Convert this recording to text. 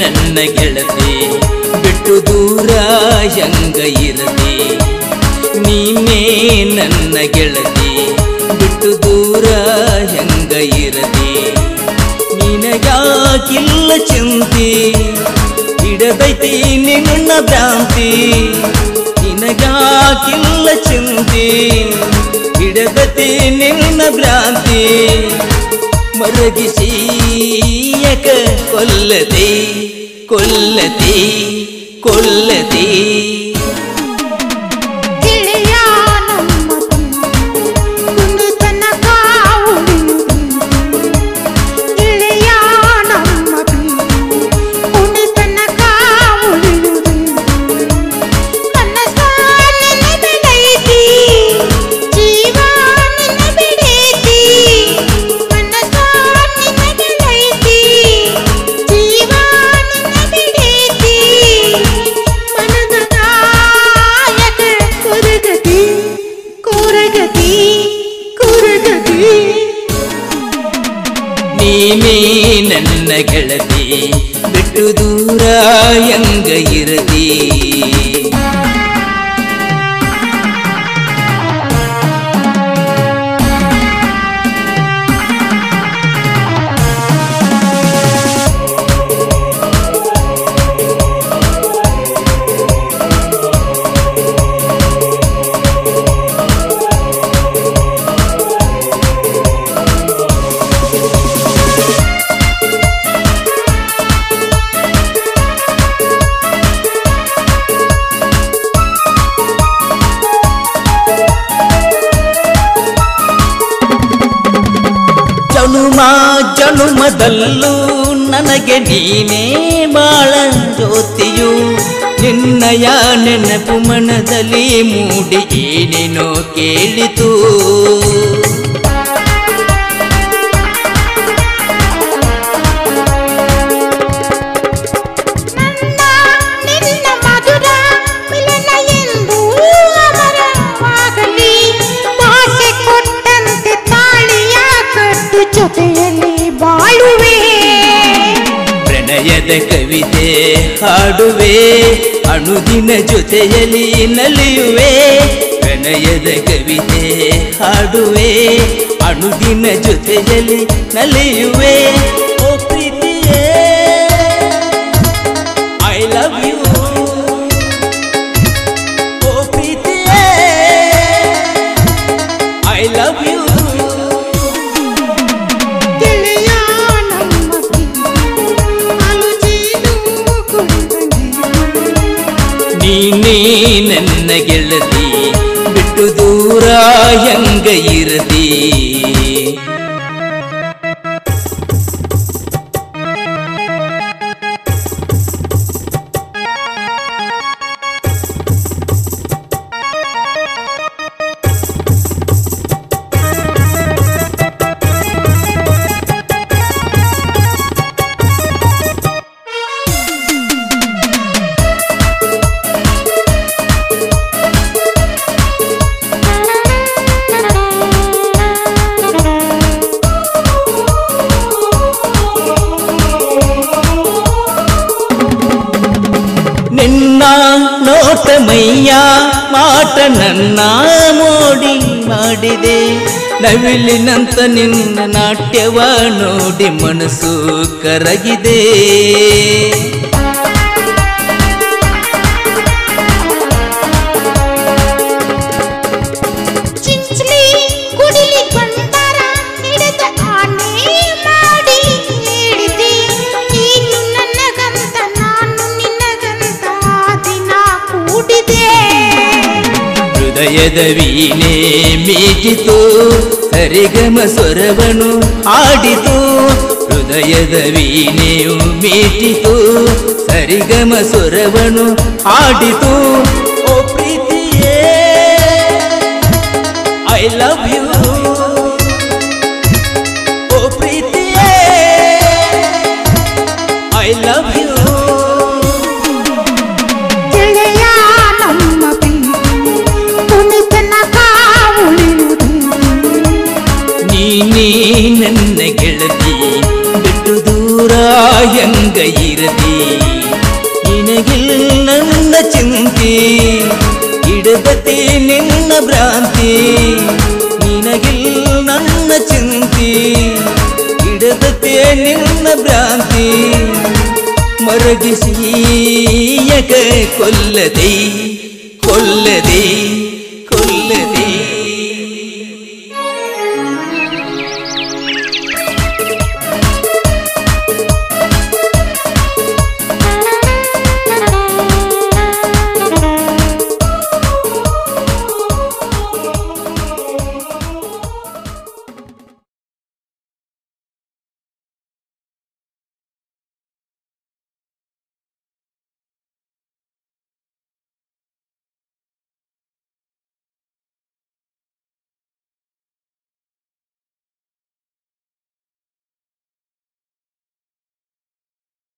ನನ್ನ ಗೆಳತಿ ಬಿಟ್ಟು ದೂರ ಹೆಂಗ ಇರದಿ ನೀನೇ ನನ್ನ ಗೆಳತಿ ಬಿಟ್ಟು ದೂರ ಹೆಂಗ ಇರದಿ ನಿನಗಾಕಿಲ್ಲ ಚಿಂತಿ ಹಿಡದೈತಿ ನಿನ್ನ ಭ್ರಾಂತಿ ನಿನಗಾಕಿಲ್ಲ ಚಿಂತಿ ಹಿಡದೈತಿ ನಿನ್ನ ಭ್ರಾಂತಿ ಮರಗಿಸಿ ಯಕ ಕೊಲ್ಲದೆ ಕೊಲ್ಲದೆ ಕೊಲ್ಲದೆ ಗೆಳೆಯ ನಮ್ಮ ಕುಂದುತನ ಕಾವುಳಿಯುವುದು ಗೆಳೆಯ ನಮ್ಮ ಕುಂದುತನ ಕಾವುಳಿಯುವುದು ಮನಸ್ಸ ನಿನ್ನ ಬೆಳೆಯಿತಿ ಜೀವ ನಿನ್ನ ಬೆಳೆಯಿತಿ ಮನಸ್ಸ ನಿನ್ನ ಬೆಳೆಯಿತಿ ಜೀವ ನಿನ್ನ ಬೆಳೆಯಿತಿ ಮನದ ನಾಯಕ ಕುರಗತಿ ಕುರಗತಿ ಕುರಗತಿ ನೀನೇ ನನ್ನ ಗೆಳತಿ ಬಿಟ್ಟು ದೂರ ಹೆಂಗ ಇರದಿ ಜನುಮ ಜನುಮದಲ್ಲೂ ನನಗೆ ನೀನೇ ಬಾಳ ಜ್ಯೋತಿಯು ನಿನ್ನಯ ನೆನಪು ಮನದಲ್ಲಿ ಮೂಡಿ ಏನೇನೋ ಕೇಳಿತು ನನ್ನ ನಿನ್ನ ಮಧುರ ಮಿಲನ ಎಂದು ಅಮರವಾಗಲಿ ಭಾಷೆ ಕೊಟ್ಟಂತೆ ತಾಳಿಯ ಕಟ್ಟು ಜೊತೆಯಲ್ಲಿ ಬಾಳುವೆ ಪ್ರಣಯದ ಕವಿತೆ ಹಾಡುವೆ ಅಣುದಿನ ಜೊತೆಯಲ್ಲಿ ನಲಿಯುವೆ ಪ್ರಣಯದ ಕವಿತೆ ಹಾಡುವೆ ಅಣುದಿನ ಜೊತೆಯಲ್ಲಿ ನಲಿಯುವೆ ಓ ಪ್ರೀತಿಯೇ ಐ ಲವ್ ಯು ಓ ಪ್ರೀತಿಯೇ ಐ ಲವ್ ಯು ಗೆಳೆಯ ನಮ್ಮ ಹಾಲು ಜೇನು ಕುಡಿದಂಗೆ ನೀನೇ ನನ್ನ ಗೆಳತಿ ಬಿಟ್ಟು ದೂರ ಹೆಂಗ ಇರದಿ ನಿನ್ನ ನೋಟ ಮೈಯ ಮಾಟ ನನ್ನ ಮೋಡಿ ಮಾಡಿದೆ ನವಿಲಿನಂತ ನಿನ್ನ ನಾಟ್ಯವ ನೋಡಿ ಮನಸ್ಸು ಕರಗಿದೆ ಚಿಂಚಲಿ ಕುಡಿಲಿ ಬಂದಾರ ಹಿಡಿದ ಆನೆ ಮಾಡಿ ಹೇಳಿದೆ ನೀನು ನನಗಂತ ನಾನು ನಿನಗಂತ ದಿನ ಕೂಡಿದೆ ಹೃದಯದ ವೀಣೆ ಮೀಟಿತು ಸರಿಗಮ ಸ್ವರವನು ಹಾಡಿತು ಹೃದಯದ ವೀಣೆಯು ಮೀಟಿತು ಸರಿಗಮ ಸ್ವರವನು ಹಾಡಿತು ಓ ಪ್ರೀತಿಯೇ ಐ ಲವ್ ಯು ಓ ಪ್ರೀತಿಯೇ ಐ ಲವ್ ಯು ಗೆಳೆಯ ನಮ್ಮ ಪ್ರೀತಿ ಕುಣಿತನ ಕಾವುಳಿಯುವುದು ನೀನೇ ನನ್ನ ಗೆಳತಿ ಬಿಟ್ಟು ದೂರ ಹೆಂಗ ಇರದಿ ಚಿಂತಿ ಹಿಡದತಿ ನಿನ್ನ ಭ್ರಾಂತಿ ನಿನಗಿಲ್ಲ ನನ್ನ ಚಿಂತಿ ಹಿಡದತೆ ನಿನ್ನ ಭ್ರಾಂತಿ ಮರಗಿಸಿ ಯಕ ಕೊಲ್ಲದೆ ಕೊಲ್ಲದೆ ಕೊಲ್ಲದೆ